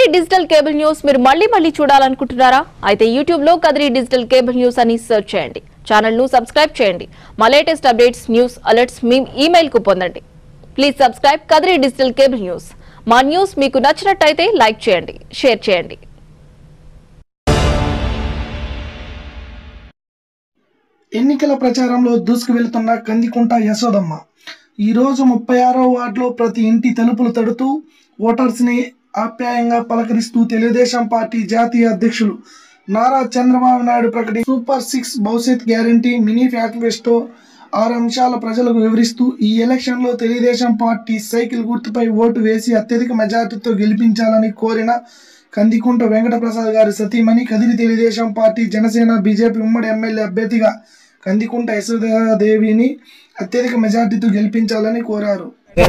Kadiri digital cable news మీరు మళ్ళీ మళ్ళీ చూడాలనుకుంటున్నారా అయితే యూట్యూబ్ లో కదిరి డిజిటల్ కేబుల్ న్యూస్ అని సెర్చ్ చేయండి ఛానల్ ను సబ్స్క్రైబ్ చేయండి మా లేటెస్ట్ అప్డేట్స్ న్యూస్ అలర్ట్స్ మీ ఈమెయిల్ కు పొందండి please subscribe Kadiri digital cable news మా న్యూస్ మీకు నచ్చినట్టయితే లైక్ చేయండి షేర్ చేయండి ఎన్నికల ప్రచారంలో దూసుకు వెళ్తున్న కందికుంట యశోదమ్మ ఈరోజు ముప్పై ఆరో వార్డులో ప్రతి ఇంటి తలుపులు తడుతూ ఓటర్స్ని ఆప్యాయంగా పలకరిస్తూ తెలుగుదేశం పార్టీ జాతీయ అధ్యక్షులు నారా చంద్రబాబు నాయుడు ప్రకటి సూపర్ సిక్స్ భవిష్యత్ గ్యారంటీ మినీ మేనిఫెస్టో ఆరు అంశాల ప్రజలకు వివరిస్తూ ఈ ఎలక్షన్లో తెలుగుదేశం పార్టీ సైకిల్ గుర్తుపై ఓటు వేసి అత్యధిక మెజార్టీతో గెలిపించాలని కోరిన కందికుంట వెంకటప్రసాద్ గారి సతీమణి కదిరి తెలుగుదేశం పార్టీ జనసేన బీజేపీ ఉమ్మడి ఎమ్మెల్యే అభ్యర్థిగా కందికుంట యశోదాదేవిని అత్యధిక మెజార్టీతో గెలిపించాలని కోరారు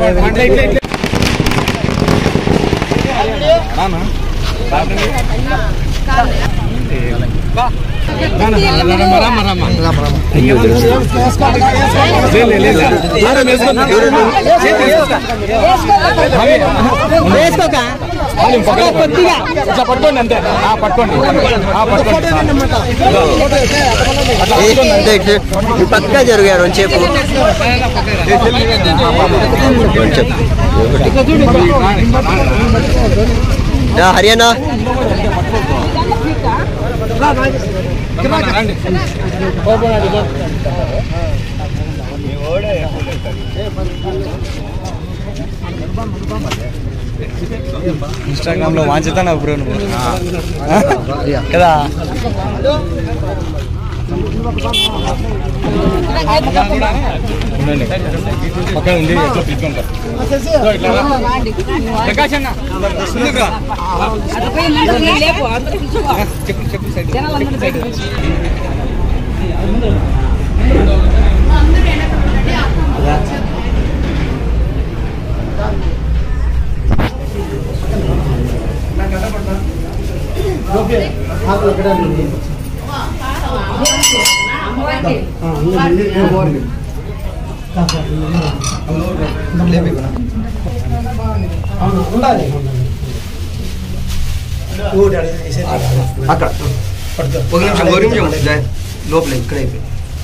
ఇట్లా పట్టుకోండి అంతే ఆ, పట్టుకోండి ఆ, పట్టుకోండి అంతే ఇటు ఇటు పక్కగా జరిగారు చెప్పు హర్యానా రండి ఇన్స్టాగ్రామ్ లో వాంచుతాను బ్రో నువ్వు కదా ఉండండి పక్కన ఉండి ఎట్లా పిలుచుకుంటారు సో ఇట్లా రా. ప్రకాష్ అన్న ముందుకు రా. చెప్పు చెప్పు సైడ్ చెప్పు సైడ్ అక్కడ ఒక నిమిషం ఒక నిమిషం లోపల ఇక్కడ అయిపోయి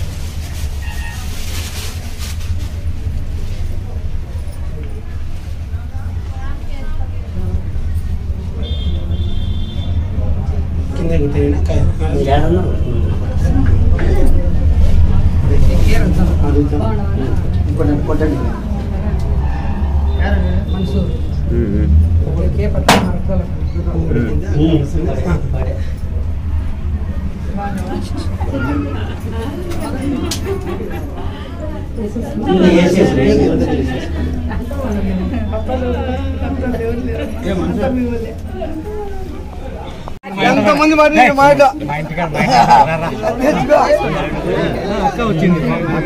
ఎంతమంది మరి మా ఇంట్లో మా ఇంటికాడ మా ఇంటికాడ రా, రా. అక్క వచ్చింది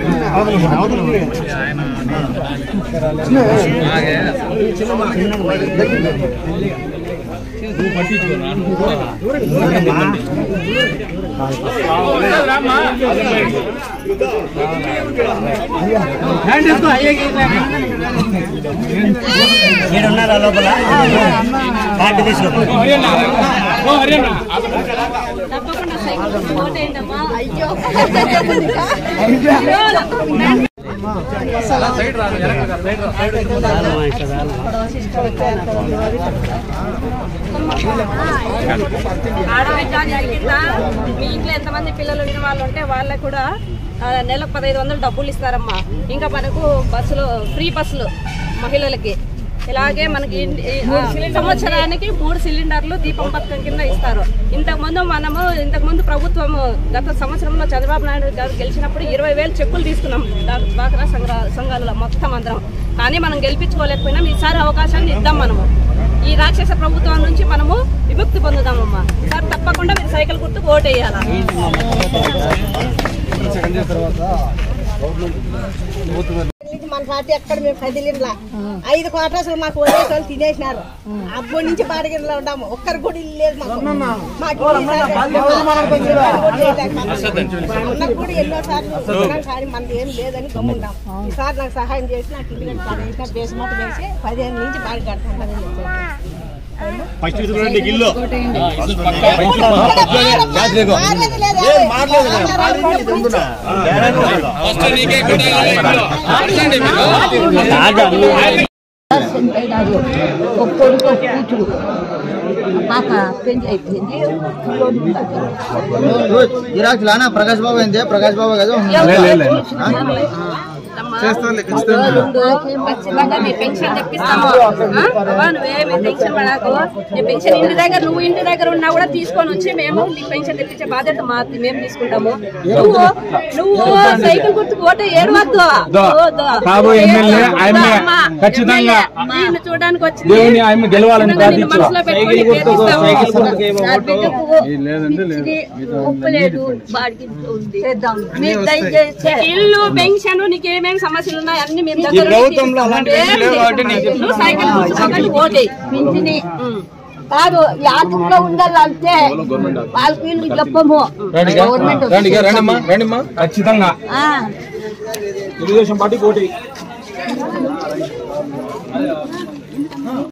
ఉన్నారా లోపల కార్డు తీసుకో ఆడవిద్యాన్ని కింద మీ ఇంట్లో ఎంతమంది పిల్లలు ఉన్న వాళ్ళు ఉంటే వాళ్ళకు కూడా ఆ, నెలకు పదహైదు వందలు డబ్బులు ఇస్తారమ్మా ఇంకా మనకు బస్సులు ఫ్రీ బస్సులు మహిళలకి ఇలాగే మనకి ఇన్- ఈ, ఆ, సంవత్సరానికి మూడు సిలిండర్లు దీపం పథకం కింద ఇస్తారు ఇంతకుముందు మనము ఇంతకుముందు ప్రభుత్వము గత సంవత్సరంలో చంద్రబాబు నాయుడు గారు గెలిచినప్పుడు ఇరవై వేలు చెక్కులు తీసుకున్నాం డా- డ్వాక్రా సంఘ సంఘాలలో మొత్తం అందరం కానీ మనం గెలిపించుకోలేకపోయినాం ఈసారి అవకాశాన్ని ఇద్దాం మనము ఈ రాక్షస ప్రభుత్వం నుంచి మనము విముక్తి పొందుదామమ్మా సార్ తప్పకుండా మీరు సైకిల్ గుర్తుకు ఓటేయాలా నుంచి మన పార్టీ ఎక్కడ మేము కదిలిలా ఐదు క్వార్టర్స్ మాకు వదిలేసి వాళ్ళు తినేసినారు అప్పటి నుంచి బాడగిరిలో ఉన్నాము ఒక్కరు కూడా ఇల్లు లేదు మాకు మాకు ఈసారి అన్నకు కూడా ఎన్నో సార్లు చెప్పినాం కానీ మనది ఏం లేదని గమ్ముంటాం ఈసారి నాకు సహాయం చేసి నాకు ఇల్లు కట్టి పది వేసిన బేస్మెంట్ వేసి పదిహేను నుంచి బాడీ కట్టుకుంటానని చెప్పాను ఫస్ట్ చూడండి ఇల్లు మారేది లేదు. ఫస్ట్ నీకే కొట్టాలి. కూర్చోండి మీరు. ఒక కొడుకు ఒక కూతురు పాప పెళ్లి అయిపోయింది జిరాక్స్ లానా ప్రకాష్ బాబు ఏంది ప్రకాష్ బాబు కదా ఖచ్చితంగా నీ పెన్షన్ తెప్పిస్తాము ఆ? అవ్వ, నువ్వేమి టెన్షన్ పడకు నీ పెన్షన్ ఇంటి దగ్గర నువ్వు ఇంటి దగ్గర ఉన్నా కూడా తీసుకొని వచ్చి మేము నీ పెన్షన్ తెప్పించే బాధ్యత మా మేము తీసుకుంటాము నువ్వు నువ్వు సైకిల్ గుర్తుకు ఓటు ఏడవద్దు వద్దు. కాబోయే ఎమ్మెల్యే వద్దు, ఆయమ్మే. అమ్మా. ఖచ్చితంగా ఎమ్మెల్యే నిన్ను చూడడానికి వచ్చింది దేవుని ఆయమ్మ గెలవాలని నిన్ను నిన్ను ప్రార్థించురా. మనసులో పెట్టుకొని గెలిపిస్తాము. నా బిడ్డకు పిచ్చిది ఉప్పు లేదు బాడికి ఉంది చేద్దాం మీరు దయచేసి నీకు ఇల్లు పెన్షన్ నీకు ఏమేమి సమస్యలు ఉన్నాయి అన్ని మేము దగ్గర ప్రభుత్వంలో అలాంటివి ఏమీ లేవు కాబట్టి నీకు నువ్వు సైకిల్ గుర్తుకోవాలి ఓటే పింఛని కాదు యాత్రలో ఉండాలంటే వాళ్ళకి వీళ్ళు చెప్పము గవర్నమెంట్ రండి ఇక రండమ్మా రండిమ్మా ఖచ్చితంగా ఆ. తెలుగుదేశం పార్టీ కోటి